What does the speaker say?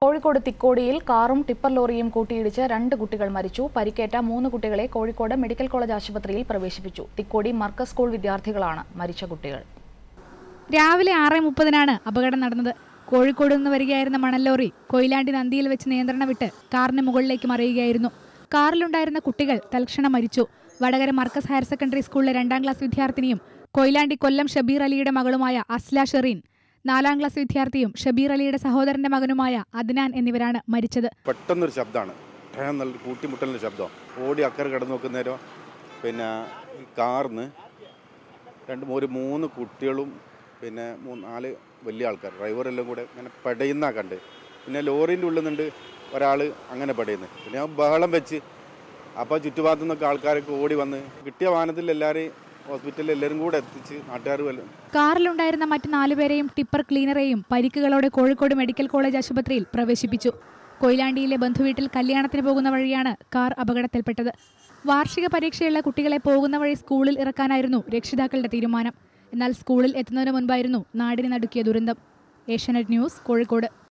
കോഴിക്കോട് തിക്കോടിയിൽ കാറും ടിപ്പർ ലോറിയും കൂട്ടിയിടിച്ച് രണ്ട് കുട്ടികൾ മരിച്ചു പരിക്കേറ്റ മൂന്ന് കുട്ടികളെ കോഴിക്കോട് മെഡിക്കൽ കോളേജ് ആശുപത്രിയിൽ പ്രവേശിപ്പിച്ചു തിക്കോടി മർക്കസ് സ്കൂൾ വിദ്യാർത്ഥികളാണ് മരിച്ച കുട്ടികൾ രാവിലെ ആറ് മുപ്പതിനാണ് അപകടം നടന്നത് കോഴിക്കോട് നിന്ന് വരികയായിരുന്ന മണല്ലോറി കൊയിലാണ്ടി നന്ദിയിൽ വെച്ച് നിയന്ത്രണം വിട്ട് കാറിന് മുകളിലേക്ക് മറിയുകയായിരുന്നു കാറിലുണ്ടായിരുന്ന കുട്ടികൾ തൽക്ഷണം മരിച്ചു വടകര മർക്കസ് ഹയർ സെക്കൻഡറി സ്കൂളിലെ രണ്ടാം ക്ലാസ് വിദ്യാർത്ഥിനിയും കൊയിലാണ്ടി കൊല്ലം ഷബീർ അലിയുടെ മകളുമായ അസ്ല ഷെറീൻ നാലാം ക്ലാസ് വിദ്യാർത്ഥിയും ഷബീർ അലിയുടെ സഹോദരന്റെ മകനുമായ അദ്നാൻ എന്നിവരാണ് മരിച്ചത് പെട്ടെന്നൊരു ശബ്ദമാണ് നല്ല കൂട്ടിമുട്ടലിൻ്റെ ശബ്ദം ഓടി അക്കരെ കിടന്ന് നോക്കുന്നേരം പിന്നെ ഈ കാറിന്ന് രണ്ട് ഒരു മൂന്ന് കുട്ടികളും പിന്നെ മൂന്ന് നാല് വലിയ ആൾക്കാർ ഡ്രൈവറെല്ലാം കൂടെ ഇങ്ങനെ പടയുന്ന കണ്ട് പിന്നെ ലോറിൻ്റെ ഉള്ളിൽ നിന്നുണ്ട് ഒരാൾ അങ്ങനെ പടയുന്നു പിന്നെ ആ ബഹളം വെച്ച് അപ്പോൾ ചുറ്റുഭാഗത്തു നിന്നൊക്കെ ആൾക്കാരൊക്കെ ഓടി വന്ന് കിട്ടിയ വാഹനത്തിൽ എല്ലാവരെയും ഹോസ്പിറ്റലിൽ എല്ലാവരും കൂടെ എത്തിച്ച് നാട്ടുകാർ വല്ല കാറിലുണ്ടായിരുന്ന മറ്റ് നാലുപേരെയും ടിപ്പർ ക്ലീനറെയും പരിക്കുകളോടെ കോഴിക്കോട് മെഡിക്കൽ കോളേജ് ആശുപത്രിയിൽ പ്രവേശിപ്പിച്ചു കൊയിലാണ്ടിയിലെ ബന്ധുവീട്ടിൽ കല്യാണത്തിന് പോകുന്ന വഴിയാണ് കാർ അപകടത്തിൽപ്പെട്ടത് വാർഷിക പരീക്ഷയുള്ള കുട്ടികളെ പോകുന്ന വഴി സ്കൂളിൽ ഇറക്കാനായിരുന്നു രക്ഷിതാക്കളുടെ തീരുമാനം എന്നാൽ സ്കൂളിൽ എത്തുന്നതിന് മുൻപായിരുന്നു നാടിനെ നടുക്കിയ ദുരന്തം ഏഷ്യാനെറ്റ് ന്യൂസ് കോഴിക്കോട്